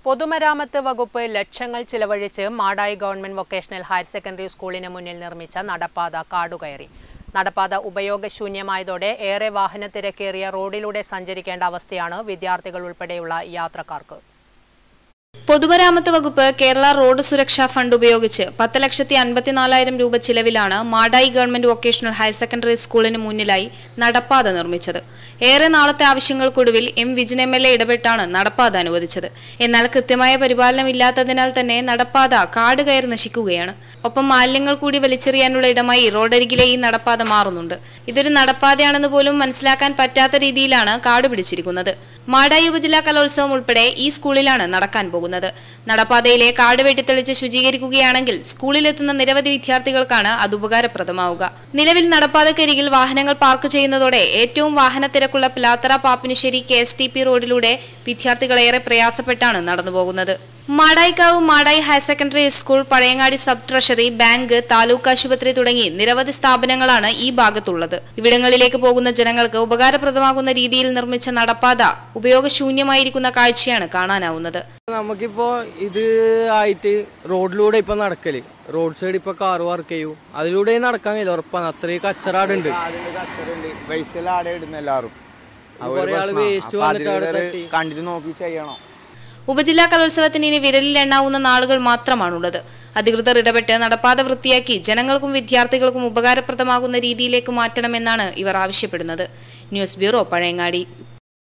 പൊതുമരാമത്ത് വകുപ്പ് ലക്ഷങ്ങൾ ചിലവഴിച്ച് Madayi government vocational higher secondary സ്കൂളിന് മുന്നിൽ നിർമ്മിച്ച നടപ്പാത കാടുകയറി നടപ്പാത ഉപയോഗശൂന്യമായതോടെ ഏറെ വാഹനത്തിരക്കേറിയ റോഡിലൂടെ സഞ്ചരിക്കേണ്ട അവസ്ഥയാണ് വിദ്യാർത്ഥികൾ ഉൾപ്പെടെയുള്ള യാത്രക്കാർക്ക് പൊതുമരാമത്ത് വകുപ്പ് കേരള റോഡ് സുരക്ഷാ ഫണ്ട് ഉപയോഗിച്ച് പത്ത് ലക്ഷത്തി അൻപത്തിനാലായിരം രൂപ ചിലവിലാണ് Madayi government vocational higher secondary സ്കൂളിന് മുന്നിലായി നടപ്പാത നിർമ്മിച്ചത് ഏറെ നാളത്തെ ആവശ്യങ്ങൾക്കൊടുവിൽ M Vijin M L A ഇടപെട്ടാണ് നടപ്പാത അനുവദിച്ചത് എന്നാൽ കൃത്യമായ പരിപാലനം ഇല്ലാത്തതിനാൽ തന്നെ നടപ്പാത കാട് കയറി നശിക്കുകയാണ് ഒപ്പം മാലിന്യങ്ങൾ കൂടി വലിച്ചെറിയാനുള്ള ഇടമായി റോഡരികിലെ ഈ നടപ്പാത മാറുന്നുണ്ട് ഇതൊരു നടപ്പാതയാണെന്ന് പോലും മനസ്സിലാക്കാൻ പറ്റാത്ത രീതിയിലാണ് കാട് പിടിച്ചിരിക്കുന്നത് മാടായി ഉപജില്ലാ കലോത്സവം ഉൾപ്പെടെ ഈ സ്കൂളിലാണ് നടക്കാൻ പോകുന്നത് നടപ്പാതയിലെ കാട് വെട്ടിത്തെളിച്ച് ശുചീകരിക്കുകയാണെങ്കിൽ സ്കൂളിലെത്തുന്ന നിരവധി വിദ്യാർത്ഥികൾക്കാണ് അത് ഉപകാരപ്രദമാവുക നിലവിൽ നടപ്പാതക്കരികിൽ വാഹനങ്ങൾ പാർക്ക് ചെയ്യുന്നതോടെ ഏറ്റവും വാഹനത്തിരക്കുള്ള Pilathara Pappinisseri K S T P റോഡിലൂടെ വിദ്യാർത്ഥികൾ ഏറെ പ്രയാസപ്പെട്ടാണ് നടന്നുപോകുന്നത് Madayikkavu Madayi higher secondary school Pazhayangadi sub treasury bank taluk ആശുപത്രി തുടങ്ങി നിരവധി സ്ഥാപനങ്ങളാണ് ഈ ഭാഗത്തുള്ളത് ഇവിടങ്ങളിലേക്ക് പോകുന്ന ജനങ്ങൾക്ക് ഉപകാരപ്രദമാകുന്ന രീതിയിൽ നിർമ്മിച്ച നടപ്പാത ഉപയോഗശൂന്യമായിരിക്കുന്ന കാഴ്ചയാണ് കാണാനാവുന്നത് നമുക്കിപ്പോ ഇത് ആയിട്ട് റോഡിലൂടെ ഇപ്പൊ നടക്കല് റോഡ് സൈഡ് ഇപ്പൊ കാർ വർക്ക് ചെയ്യൂ അതിലൂടെ നടക്കാൻ കഴിയില്ല ഉറപ്പാണ് അത്രയും കച്ചറാടുണ്ട് വേസ്റ്റ് എല്ലാം ആടെ ഇടുന്ന എല്ലാവരും അത് ഒരു കുറേ ആള് പ്രശ്നാ. waste അപ്പൊ വന്നിട്ട് അവിടെ അതിലൊരു തട്ടി. കണ്ടിട്ട് നോക്കി ചെയ്യണം ഉപജില്ലാ കലോത്സവത്തിന് ഇനി വിരലിൽ എണ്ണാവുന്ന നാളുകൾ മാത്രമാണുള്ളത് അധികൃതർ ഇടപെട്ട് നടപ്പാത വൃത്തിയാക്കി ജനങ്ങൾക്കും വിദ്യാർത്ഥികൾക്കും ഉപകാരപ്രദമാകുന്ന രീതിയിലേക്ക് മാറ്റണമെന്നാണ് ഇവർ ആവശ്യപ്പെടുന്നത് ന്യൂസ് ബ്യൂറോ പഴയങ്ങാടി